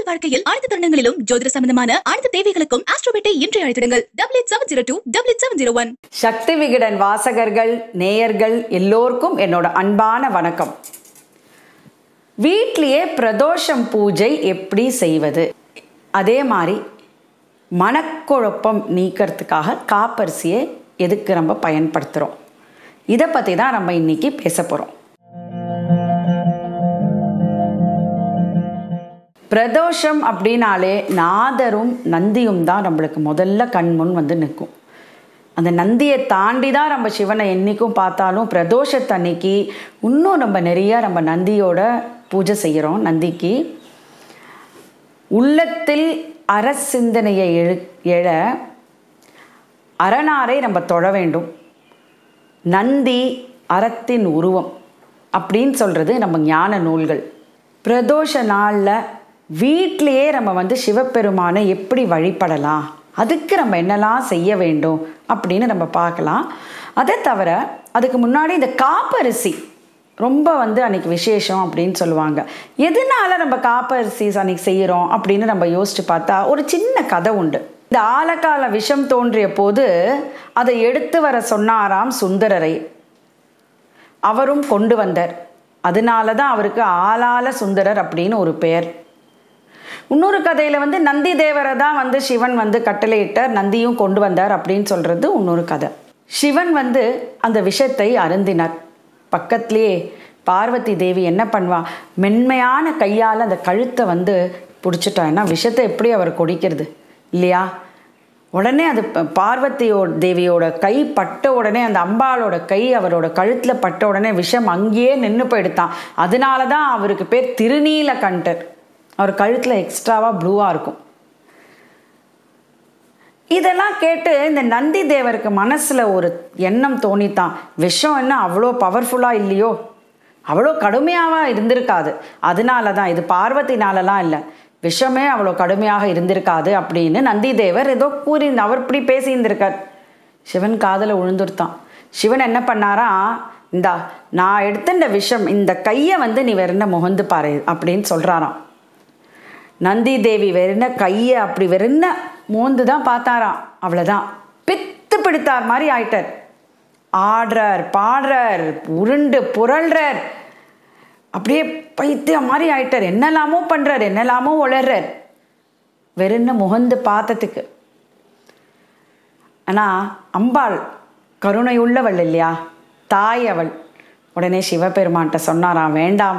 உங்கள் வாழ்க்கையில் அனைத்து தருணங்களிலும் ஜோதிட சம்பந்தமான அனைத்து தேவைகளுக்கும் ஆஸ்ட்ரோபேட்டை இன்றைய அழைத்திடுங்கள் double eight seven zero two double eight seven zero one Sakthi Vikatan வாசகர்கள் நேயர்கள் எல்லோருக்கும் என்னோட அன்பான வணக்கம் வீட்லேயே பிரதோஷம் பூஜை எப்படி செய்வது அதே மாதிரி மனக்குழப்பம் நீக்கிறதுக்காக காப்பரிசியை எதுக்கு நம்ம பயன்படுத்துகிறோம் இதை பற்றி தான் நம்ம இன்னைக்கு பேச போகிறோம் பிரதோஷம் அப்படின்னாலே நாதரும் நந்தியும் தான் நம்மளுக்கு முதல்ல கண் முன் வந்து நிற்கும் அந்த நந்தியை தாண்டி தான் நம்ம சிவனை என்றைக்கும் பார்த்தாலும் பிரதோஷத்தன்னைக்கு இன்னும் நம்ம நிறைய நம்ம நந்தியோட பூஜை செய்கிறோம் நந்திக்கு உள்ளத்தில் அரசிந்தனையை எழு எழ அரணாரை நம்ம தொழ வேண்டும் நந்தி அறத்தின் உருவம் அப்படின்னு சொல்கிறது நம்ம ஞான நூல்கள் பிரதோஷ நாளில் வீட்டிலேயே நம்ம வந்து சிவபெருமானை எப்படி வழிபடலாம் அதுக்கு நம்ம என்னெல்லாம் செய்ய வேண்டும் அப்படின்னு நம்ம பார்க்கலாம் அதை தவிர அதுக்கு முன்னாடி இந்த காப்பரிசி ரொம்ப வந்து அன்னைக்கு விசேஷம் அப்படின்னு சொல்லுவாங்க எதனால நம்ம காப்பரிசி அன்னைக்கு செய்கிறோம் அப்படின்னு நம்ம யோசிச்சு பார்த்தா ஒரு சின்ன கதை உண்டு இந்த ஆலக்கால விஷம் தோன்றிய போது அதை எடுத்து வர சொன்னாராம் சுந்தரரை அவரும் கொண்டு வந்தார் அதனால தான் அவருக்கு ஆளால சுந்தரர் அப்படின்னு ஒரு பெயர் இன்னொரு கதையில் வந்து நந்தி தேவரை தான் வந்து சிவன் வந்து கட்டளையிட்டார் நந்தியும் கொண்டு வந்தார் அப்படின்னு சொல்கிறது இன்னொரு கதை சிவன் வந்து அந்த விஷத்தை அருந்தினார் பக்கத்துலேயே பார்வதி தேவி என்ன பண்ணுவா மென்மையான கையால் அந்த கழுத்தை வந்து பிடிச்சிட்டா ஏன்னா விஷத்தை எப்படி அவர் குடிக்கிறது இல்லையா உடனே அது ப- பார்வதியோ தேவியோட கை பட்ட உடனே அந்த அம்பாளோட கை அவரோட கழுத்தில் பட்ட உடனே விஷம் அங்கேயே நின்று போயிடுத்தான் அதனால தான் அவருக்கு பேர் திருநீலகண்டர் அவர் கழுத்தில் எக்ஸ்ட்ராவாக ப்ளூவாக இருக்கும் இதெல்லாம் கேட்டு இந்த நந்தி தேவருக்கு மனசில் ஒரு எண்ணம் தோணித்தான் விஷம் என்ன அவ்வளோ பவர்ஃபுல்லாக இல்லையோ அவ்வளோ கடுமையாவா இருந்திருக்காது அதனால தான் இது பார்வதினாலலாம் இல்லை விஷமே அவ்வளோ கடுமையாக இருந்திருக்காது அப்படின்னு நந்தி தேவர் ஏதோ கூறி அவர் இப்படி பேசியிருந்திருக்கார் சிவன் காதில் விழுந்துருத்தான் சிவன் என்ன பண்ணாரா இந்தா நான் எடுத்த இந்த விஷம் இந்த கையை வந்து நீ வேற என்ன முகந்து பாரு அப்படின்னு சொல்கிறாராம் நந்தி தேவி வெறுன கையை அப்படி வெறுன மோந்து தான் பார்த்தாராம் அவ்வளோதான் பித்து பிடித்தார் மாதிரி ஆயிட்டார் ஆடுறார் பாடுறார் உருண்டு புரள்றார் அப்படியே பைத்தியம் மாதிரி ஆயிட்டார் என்னெல்லாமோ பண்ணுறார் என்னெல்லாமோ உளர்றார் வெறுன முகந்து பார்த்ததுக்கு ஆனால் அம்பாள் கருணை உள்ளவள் இல்லையா தாய் அவள் உடனே சிவபெருமான்கிட்ட சொன்னாராம் வேண்டாம்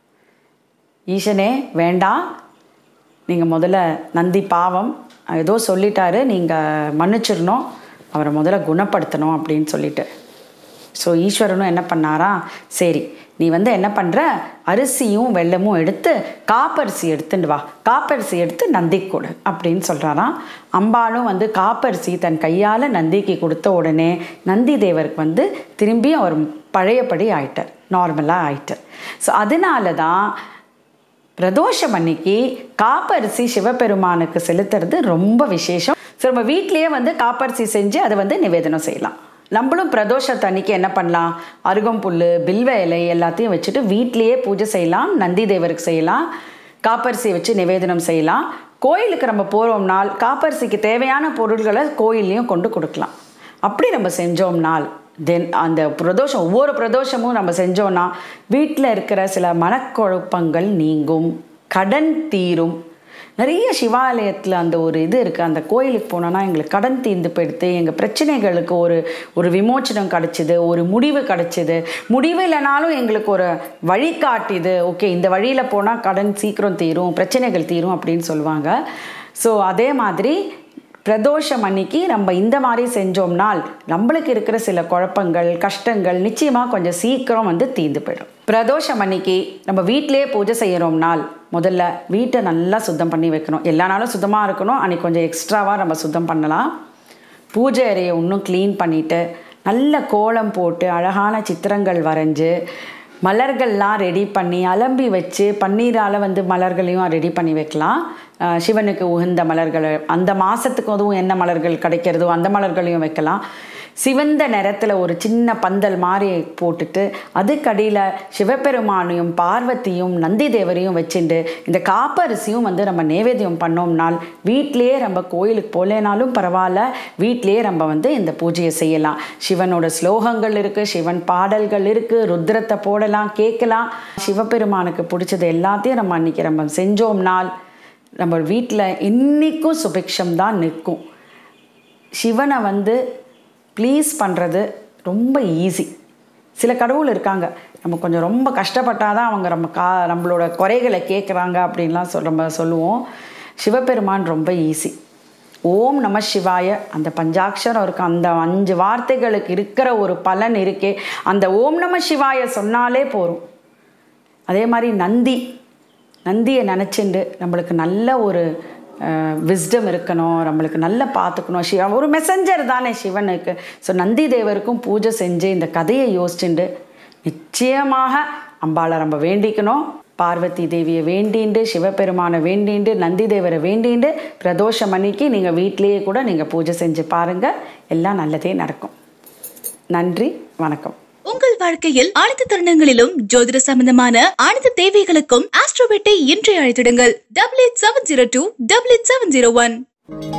ஈசனே வேண்டாம் நீங்கள் முதல்ல நந்தி பாவம் ஏதோ சொல்லிட்டாரு நீங்கள் மன்னிச்சிடணும் அவரை முதல்ல குணப்படுத்தணும் அப்படின்னு சொல்லிட்டு ஸோ ஈஸ்வரனும் என்ன பண்ணாரா சரி நீ வந்து என்ன பண்ணுற அரிசியும் வெல்லமும் எடுத்து காப்பரிசி எடுத்துட்டு வா காப்பரிசி எடுத்து நந்திக்கு கொடு அப்படின்னு சொல்கிறாராம் அம்பாளும் வந்து காப்பரிசி தன் கையால் நந்திக்கு கொடுத்த உடனே நந்தி தேவருக்கு வந்து திரும்பி அவர் பழையபடி ஆயிட்டார் நார்மலாக ஆயிட்டார் ஸோ அதனால தான் பிரதோஷம் அன்னைக்கு காப்பரிசி சிவபெருமானுக்கு செலுத்துறது ரொம்ப விசேஷம் ஸோ நம்ம வீட்லேயே வந்து காப்பரிசி செஞ்சு அதை வந்து நிவேதனம் செய்யலாம் நம்மளும் பிரதோஷத்து அன்னைக்கு என்ன பண்ணலாம் அருகம்புல் பில்வ இலை எல்லாத்தையும் வச்சுட்டு வீட்லேயே பூஜை செய்யலாம் நந்தி தேவருக்கு செய்யலாம் காப்பரிசி வச்சு நிவேதனம் செய்யலாம் கோயிலுக்கு நம்ம போகிறோம்னால் காப்பரிசிக்கு தேவையான பொருள்களை கோயில்லையும் கொண்டு கொடுக்கலாம் அப்படி நம்ம செஞ்சோம்னால் தென் அந்த பிரதோஷம் ஒவ்வொரு பிரதோஷமும் நம்ம செஞ்சோம்னா வீட்டில் இருக்கிற சில மனக்குழப்பங்கள் நீங்கும் கடன் தீரும் நிறைய சிவாலயத்தில் அந்த ஒரு இது இருக்குது அந்த கோயிலுக்கு போனோன்னா எங்களுக்கு கடன் தீர்ந்து போயிடுத்து எங்கள் பிரச்சனைகளுக்கு ஒரு ஒரு விமோச்சனம் கிடச்சிது ஒரு முடிவு கிடச்சிது முடிவு இல்லைனாலும் எங்களுக்கு ஒரு வழி காட்டிது ஓகே இந்த வழியில் போனால் கடன் சீக்கிரம் தீரும் பிரச்சனைகள் தீரும் அப்படின்னு சொல்லுவாங்க ஸோ அதே மாதிரி பிரதோஷம் அன்னைக்கு நம்ம இந்த மாதிரி செஞ்சோம்னால் நம்மளுக்கு இருக்கிற சில குழப்பங்கள் கஷ்டங்கள் நிச்சயமாக கொஞ்சம் சீக்கிரம் வந்து தீர்ந்து போயிடும் பிரதோஷம் அன்னைக்கு நம்ம வீட்டிலேயே பூஜை செய்கிறோம்னால் முதல்ல வீட்டை நல்லா சுத்தம் பண்ணி வைக்கணும் எல்லா நாளும் சுத்தமாக இருக்கணும் அன்னைக்கு கொஞ்சம் எக்ஸ்ட்ராவாக நம்ம சுத்தம் பண்ணலாம் பூஜை அறையை இன்னும் க்ளீன் பண்ணிவிட்டு நல்ல கோலம் போட்டு அழகான சித்திரங்கள் வரைஞ்சு மலர்கள்லாம் ரெடி பண்ணி அலம்பி வச்சு பன்னீரால் வந்து மலர்களையும் ரெடி பண்ணி வைக்கலாம் அஹ் சிவனுக்கு உகந்த மலர்கள் அந்த மாதத்துக்கு அதுவும் என்ன மலர்கள் கிடைக்கிறதோ அந்த மலர்களையும் வைக்கலாம் சிவந்த நிறத்தில் ஒரு சின்ன பந்தல் மாதிரி போட்டுட்டு அதுக்கடியில் சிவபெருமானையும் பார்வதியும் நந்தி தேவரையும் வச்சுட்டு இந்த காப்பரிசியும் வந்து நம்ம நைவேத்தியம் பண்ணோம்னால் வீட்டிலேயே நம்ம கோயிலுக்கு போகலேனாலும் பரவாயில்ல வீட்டிலேயே நம்ம வந்து இந்த பூஜையை செய்யலாம் சிவனோட ஸ்லோகங்கள் இருக்குது சிவன் பாடல்கள் இருக்குது ருத்ரத்தை போடலாம் கேட்கலாம் சிவபெருமானுக்கு பிடிச்சது எல்லாத்தையும் நம்ம அன்றைக்கி நம்ம செஞ்சோம்னால் நம்ம வீட்டில் இன்றைக்கும் சுபிக்ஷம் தான் நிற்கும் சிவனை வந்து ப்ளீஸ் பண்ணுறது ரொம்ப ஈஸி சில கடவுள் இருக்காங்க நம்ம கொஞ்சம் ரொம்ப கஷ்டப்பட்டால் தான் அவங்க நம்ம கா நம்மளோட குறைகளை கேட்குறாங்க அப்படின்லாம் சொல் நம்ம சொல்லுவோம் சிவபெருமான் ரொம்ப ஈஸி ஓம் நம சிவாய அந்த பஞ்சாட்சரம் இருக்கு அந்த அஞ்சு வார்த்தைகளுக்கு இருக்கிற ஒரு பலன் இருக்கே அந்த ஓம் நம சிவாய சொன்னாலே போதும் அதே மாதிரி நந்தி நந்தியை நினச்சிண்டு நம்மளுக்கு நல்ல ஒரு விஸ்டம் இருக்கணும் நம்மளுக்கு நல்லா பார்த்துக்கணும் சிவா ஒரு மெசஞ்சர் தானே சிவனுக்கு ஸோ நந்தி தேவருக்கும் பூஜை செஞ்சு இந்த கதையை யோசிச்சுண்டு நிச்சயமாக அம்பாளை நம்ம வேண்டிக்கணும் பார்வதி தேவியை வேண்டிண்டு சிவபெருமானை வேண்டிண்டு நந்தி தேவரை வேண்டிண்டு பிரதோஷம் அன்னைக்கு நீங்கள் வீட்டிலேயே கூட நீங்கள் பூஜை செஞ்சு பாருங்கள் எல்லாம் நல்லதே நடக்கும் நன்றி வணக்கம் உங்கள் வாழ்க்கையில் அனைத்து தருணங்களிலும் ஜோதிட சம்பந்தமான அனைத்து தேவைகளுக்கும் ஆஸ்ட்ரோபெட்டை இன்றே அழைத்திடுங்கள் double eight seven zero two double eight seven zero one